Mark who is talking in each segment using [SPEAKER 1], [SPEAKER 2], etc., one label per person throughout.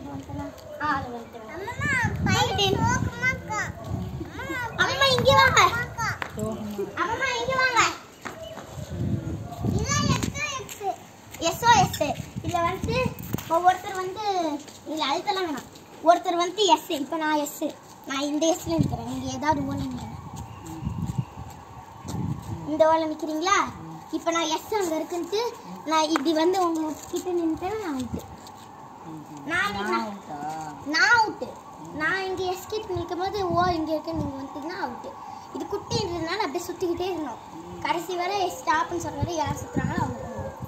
[SPEAKER 1] வந்துட்டேனா? ஆ, அது வந்துட்டேன். வந்துட்டேன். அம்மா இங்க வாங்க அம்மா இங்க வாங்க எஸ்ஓ எஸ் இதுல வந்து ஒவ்வொருத்தர் வந்து இதுல அழுத்தலாம் வேணாம் ஒருத்தர் வந்து எஸ் இப்போ நான் எஸ் நான் இந்த எஸ்ல நிற்கிறேன் நீங்க ஏதாவது ஓல நிற்கிறேன் இந்த ஓல நிற்கிறீங்களா இப்போ நான் எஸ் அங்கே இருக்குன்ட்டு நான் இப்படி வந்து உங்க கிட்ட நின்றுட்டேன் நான் அவுட்டு நான் நான் நான் அவுட்டு நான் இங்கே எஸ் கிட்ட நிற்கும் போது ஓ இங்கே இருக்கு நீங்கள் வந்துட்டீங்கன்னா அவுட்டு இது குட்டின்றதுனால அப்படியே சுற்றிக்கிட்டே இருந்தோம் கடைசி வரை ஸ்டாப்னு சொல்ற வரை யார் சுற்றுறாங்களோ அவங்க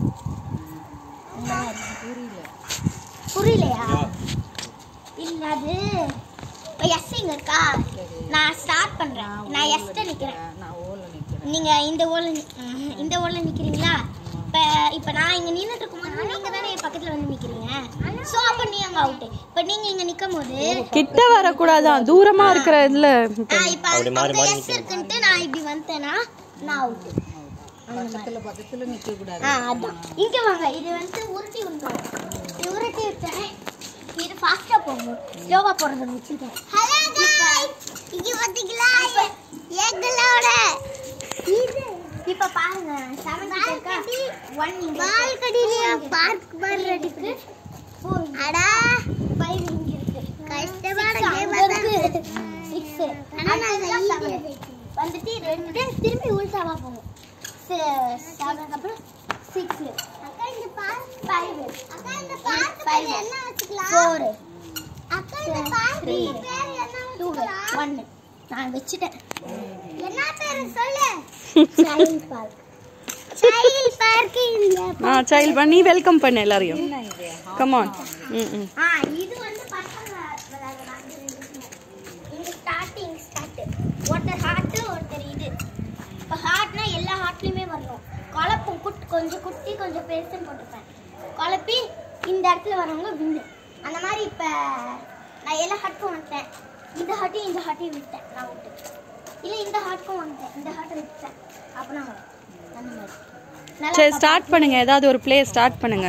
[SPEAKER 1] புரியலையா இல்ல அது இப்போ எஸ் இங்க இருக்கா நான் ஸ்டார்ட் பண்றேன் நான் எஸ்ட நிக்கிறேன் நீங்க இந்த ஓல இந்த ஓல நிக்கிறீங்களா இப்ப இப்ப நான் இங்க நின்னுட்டு இருக்கும்போது நீங்க தானே என் பக்கத்துல வந்து நிக்கிறீங்க சோ அப்ப நீ அங்க அவுட் இப்ப நீங்க இங்க நிக்கும் போது
[SPEAKER 2] கிட்ட வரக்கூடாதான் தூரமா இருக்கிற இதுல
[SPEAKER 1] ஆ, இப்ப
[SPEAKER 3] அப்படி மாறி மாறி
[SPEAKER 1] எஸ் இருக்குன்ட்டு நான் இப்படி வந்துட்டேன்னா நான் அவுட்
[SPEAKER 4] பக்கத்துல பக்கத்துல நிக்க கூடாது
[SPEAKER 1] ஆ அதான் இங்க வாங்க இது வந்து உருட்டி விட்டுரும் இது உருட்டி விட்டேன் இது ஃபாஸ்டா போகும் ஸ்லோவா போறது வச்சிருக்கேன் ஹலோ गाइस இங்க பாத்தீங்களா எங்களோட இது இப்ப பாருங்க 7 இருக்கா 1 இங்க பால்கடியில பார்க் மாதிரி இருக்கு அடா 5 இங்க இருக்கு கஷ்டமான கேம் இருக்கு 6 ஆனா நான் வந்துட்டு ரெண்டு திரும்பி உல்டாவா போகும் செவனுக்கு அப்புறம் சிக்ஸ் அக்கா இந்த பார்க் ஃபைவ் அக்கா இந்த பார்க் ஃபைவ் என்ன வச்சுக்கலாம் ஃபோர் அக்கா இந்த பார்க் பேர் என்ன டூ ஒன் நான் வச்சுட்டேன் என்ன பேர் சொல்லு சைல்ட் பார்க் சைல்ட் பார்க் இந்த
[SPEAKER 2] ஆ சைல்ட் பண்ணி வெல்கம் பண்ணு எல்லாரையும் கமான் ம் ம்
[SPEAKER 1] ஆ இது வந்து பசங்க விளையாடுறாங்க இங்க ஸ்டார்டிங் ஸ்டார்ட் ஒருத்தர் ஹார்ட் ஒருத்தர் இது இப்போ ஹார்ட்னா எல்லா ஹார்ட்லயுமே வரணும் குழப்பம் குட் கொஞ்சம் குட்டி கொஞ்சம் பெருசுன்னு போட்டிருப்பேன் குழப்பி இந்த இடத்துல வரவங்க வின்னு அந்த மாதிரி இப்போ நான் எல்லா ஹார்ட்க்கும் வந்துட்டேன் இந்த ஹார்ட்டையும் இந்த ஹார்ட்டையும் விட்டேன் நான் விட்டு இல்லை இந்த ஹார்ட்க்கும் வந்துட்டேன் இந்த ஹார்ட்டை விட்டேன் அப்போ நான் வரேன். அந்த மாதிரி நல்லா
[SPEAKER 2] சரி ஸ்டார்ட் பண்ணுங்க ஏதாவது ஒரு ப்ளே ஸ்டார்ட் பண்ணுங்க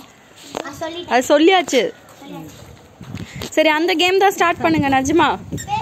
[SPEAKER 1] நான் சொல்லிட்டேன்
[SPEAKER 2] அது சொல்லியாச்சு சரி அந்த கேம் தான் ஸ்டார்ட் பண்ணுங்க நஜ்மா
[SPEAKER 1] பேர்